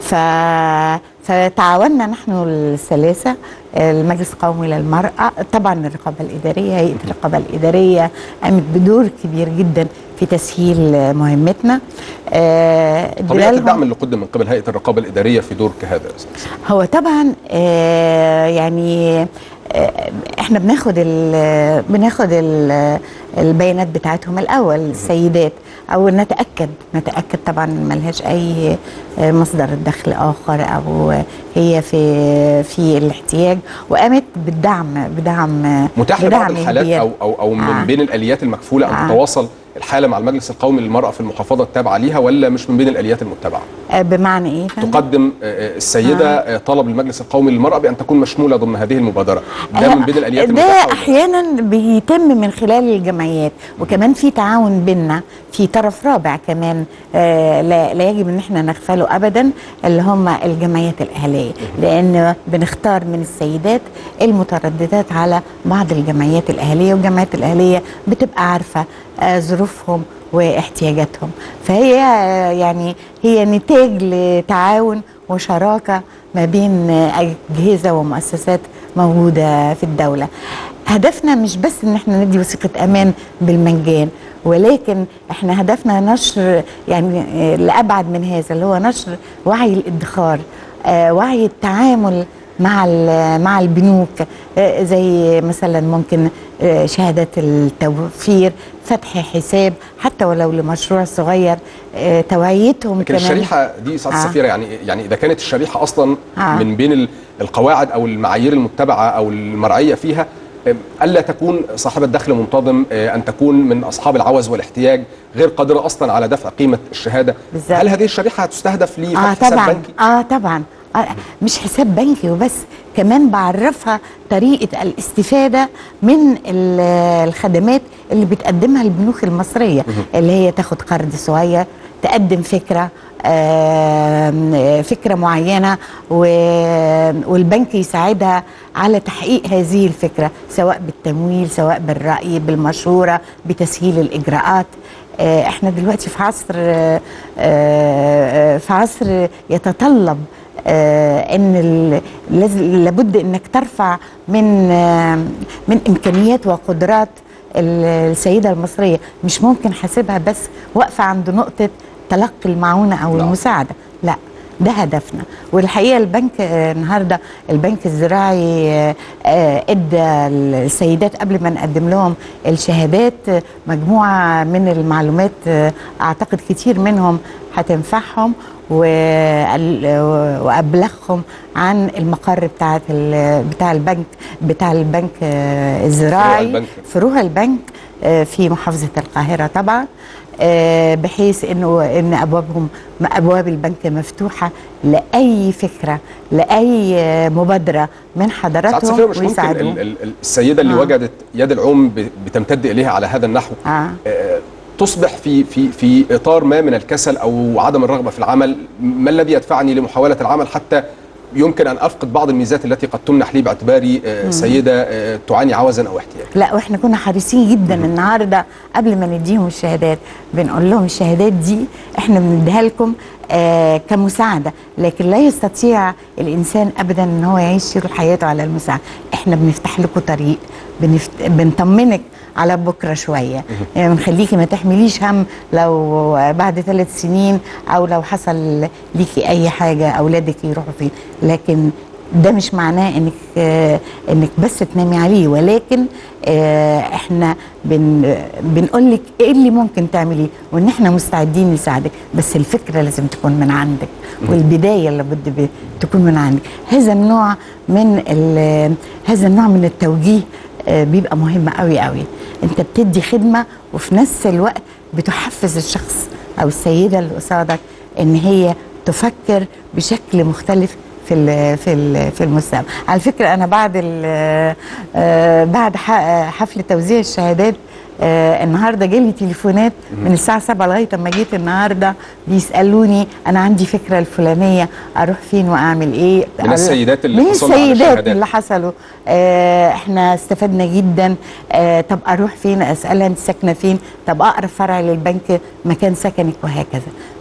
ف... فتعاوننا نحن الثلاثة المجلس القومي للمرأة طبعا الرقابة الإدارية هيئة الرقابة الإدارية قامت بدور كبير جدا في تسهيل مهمتنا آه، طبيعه ادينا لهم- الدعم اللي قدم من قبل هيئه الرقابه الاداريه في دور كهذا يا أستاذ. هو طبعا آه، يعني آه، احنا بناخد ال بناخد ال البيانات بتاعتهم الاول السيدات او نتاكد نتاكد طبعا ملهاش اي آه، مصدر دخل اخر او هي في في الاحتياج وقامت بالدعم بدعم متاح لبعض بدعم الحالات كبير. او او او من آه. بين الاليات المكفوله ان آه. تتواصل الحاله مع المجلس القومي للمراه في المحافظه التابعه ليها ولا مش من بين الاليات المتبعه؟ آه، بمعنى ايه؟ فندم؟ تقدم آه، آه، السيده آه. طلب المجلس القومي للمراه بان تكون مشموله ضمن هذه المبادره ده من بين الاليات ده المتاحه ولا لا؟ احيانا بيتم من خلال الجمعيات وكمان في تعاون بيننا في طرف رابع كمان آه لا, لا يجب ان احنا نغفله ابدا اللي هم الجمعيات الاهليه لان بنختار من السيدات المترددات على بعض الجمعيات الاهليه والجمعيات الاهليه بتبقى عارفه آه ظروفهم واحتياجاتهم فهي آه، يعني هي نتاج لتعاون وشراكه ما بين آه، اجهزه ومؤسسات موجوده في الدوله هدفنا مش بس ان احنا ندي وثيقه امان بالمجان ولكن احنا هدفنا نشر يعني آه، لابعد من هذا اللي هو نشر وعي الادخار آه، وعي التعامل مع ال- مع البنوك آه، زي مثلا ممكن آه، شهادات التوفير فتح حساب حتى ولو لمشروع صغير آه، توعيتهم لكن كمان الشريحه دي سعاده آه. السفيره يعني يعني اذا كانت الشريحه اصلا آه. من بين ال- القواعد او المعايير المتبعه او المرعيه فيها آم، الا تكون صاحبه دخل منتظم آه، ان تكون من اصحاب العوز والاحتياج غير قادره اصلا على دفع قيمه الشهاده بالظبط. هل هذه الشريحه هتستهدف لفتح اه حساب طبعا بنكي اه طبعا آه مش حساب بنكي وبس كمان بعرفها طريقه الاستفاده من ال- الخدمات اللي بتقدمها البنوك المصريه اللي هي تاخد قرض صغير تقدم فكره آم، فكره معينه و- والبنك يساعدها على تحقيق هذه الفكره سواء بالتمويل سواء بالراي بالمشوره بتسهيل الاجراءات آه، احنا دلوقتي في عصر آه، آه، في عصر يتطلب آه، ان ال- لاز- لابد انك ترفع من آه، من امكانيات وقدرات ال- السيده المصريه مش ممكن حاسبها بس واقفه عند نقطه تلقي المعونه او نعم. المساعده لا ده هدفنا والحقيقه البنك آه، النهارده البنك الزراعي آه، آه، ادى السيدات قبل ما نقدم لهم الشهادات آه، مجموعه من المعلومات آه، اعتقد كتير منهم هتنفعهم وقال- وابلغهم عن المقر بتاعه ال- بتاع البنك بتاع البنك آه، الزراعي البنك. فروع البنك آه، في محافظه القاهره طبعا آه، بحيث انه ان ابوابهم ابواب البنك مفتوحه لاي فكره لاي آه، مبادره من سعاده حضراتهم السفيره مش ممكن ويساعدوهم ال- ال- ال- السيده اللي آه. وجدت يد العوم ب- بتمتد اليها على هذا النحو آه. آه، تصبح في في في اطار ما من الكسل او عدم الرغبه في العمل ما الذي يدفعني لمحاوله العمل حتى يمكن ان افقد بعض الميزات التي قد تمنح لي باعتباري آه، سيده آه، تعاني عوزا او احتياج لا واحنا كنا حريصين جدا النهارده قبل ما نديهم الشهادات بنقول لهم الشهادات دي احنا بنديها لكم آه كمساعده لكن لا يستطيع الانسان ابدا ان هو يعيش طول حياته على المساعده احنا بنفتح لكم طريق بنفت... بنطمنك على بكره شويه يعني بنخليكي ما تحمليش هم لو بعد ثلاث سنين او لو حصل ليكي اي حاجه اولادك يروحوا فين لكن ده مش معناه انك آه انك بس تنامي عليه ولكن آه احنا بن بنقول لك ايه اللي ممكن تعمليه وان احنا مستعدين نساعدك بس الفكره لازم تكون من عندك والبدايه لابد ب- تكون من عندك هذا النوع من ال- هذا النوع من التوجيه آه بيبقى مهم قوي قوي انت بتدي خدمه وفي نفس الوقت بتحفز الشخص او السيده اللي قصادك ان هي تفكر بشكل مختلف في ال في ال في المستقبل على فكره انا بعد ال- آه، بعد ح- حفل توزيع الشهادات آه النهارده جالي تليفونات من الساعه 7 لغايه اما جيت النهارده بيسالوني انا عندي فكره الفلانيه اروح فين واعمل ايه من السيدات اللي من حصلوا على السيدات الشهادات. اللي حصلوا آه احنا استفدنا جدا آه طب اروح فين اسالها انت ساكنه فين طب اقرب فرع للبنك مكان سكنك وهكذا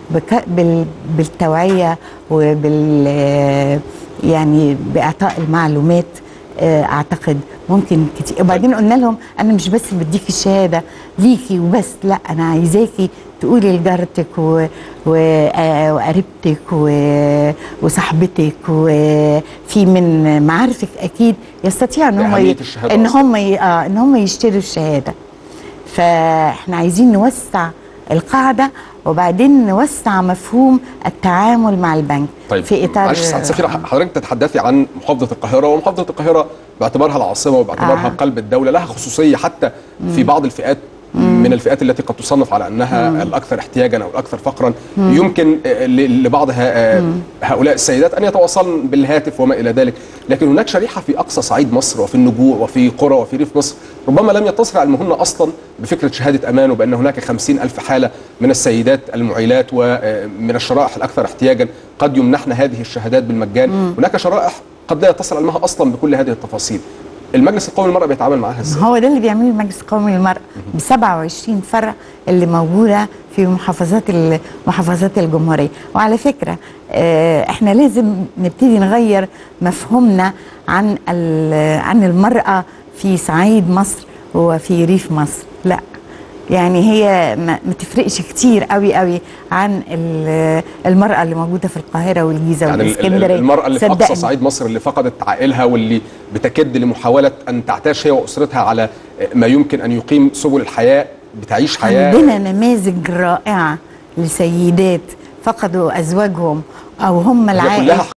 بك بال بالتوعيه وبال آه، يعني باعطاء المعلومات آه، اعتقد ممكن كتير وبعدين قلنا لهم انا مش بس بديكي الشهاده ليكي وبس لا انا عايزاكي تقولي لجارتك و- و- آه، وقريبتك و- وصاحبتك وفي من معارفك اكيد يستطيع ان هم بأهمية ي- الشهادة ان أصلاً. هم ي- اه ان هم يشتروا الشهاده فاحنا عايزين نوسع القاعده وبعدين نوسع مفهوم التعامل مع البنك طيب في اطار معلش سعاده السفيره حضرتك تتحدثي عن محافظه القاهره ومحافظه القاهره باعتبارها العاصمه وباعتبارها آه. قلب الدوله لها خصوصيه حتى في بعض الفئات من الفئات التي قد تصنف على انها الاكثر احتياجا او الاكثر فقرا يمكن آه، ل- لبعض ه- آه، هؤلاء السيدات ان يتواصلن بالهاتف وما الى ذلك لكن هناك شريحه في اقصى صعيد مصر وفي النجوع وفي قرى وفي ريف مصر ربما لم يتصل علمهن اصلا بفكره شهاده امان وبان هناك خمسين الف حاله من السيدات المعيلات ومن الشرائح الاكثر احتياجا قد يمنحن هذه الشهادات بالمجان هناك شرائح قد لا يتصل علمها اصلا بكل هذه التفاصيل المجلس القومي للمراه بيتعامل معها ازاي هو ده اللي بيعمله المجلس القومي للمرأة ب 27 فرع اللي موجودة في محافظات ال- محافظات الجمهورية وعلى فكرة آه، احنا لازم نبتدي نغير مفهومنا عن ال- عن المرأة في صعيد مصر وفي ريف مصر لا يعني هي ما ما تفرقش كتير قوي قوي عن ال- المرأة اللي موجودة في القاهرة والجيزة يعني ال- ال- والإسكندرية المرأة اللي في أقصى صدقني. صعيد مصر اللي فقدت عائلها واللي بتكد لمحاولة أن تعتاش هي وأسرتها على ما يمكن أن يقيم سبل الحياة بتعيش حياة عندنا نماذج رائعة لسيدات فقدوا أزواجهم أو هم هي العائل كلها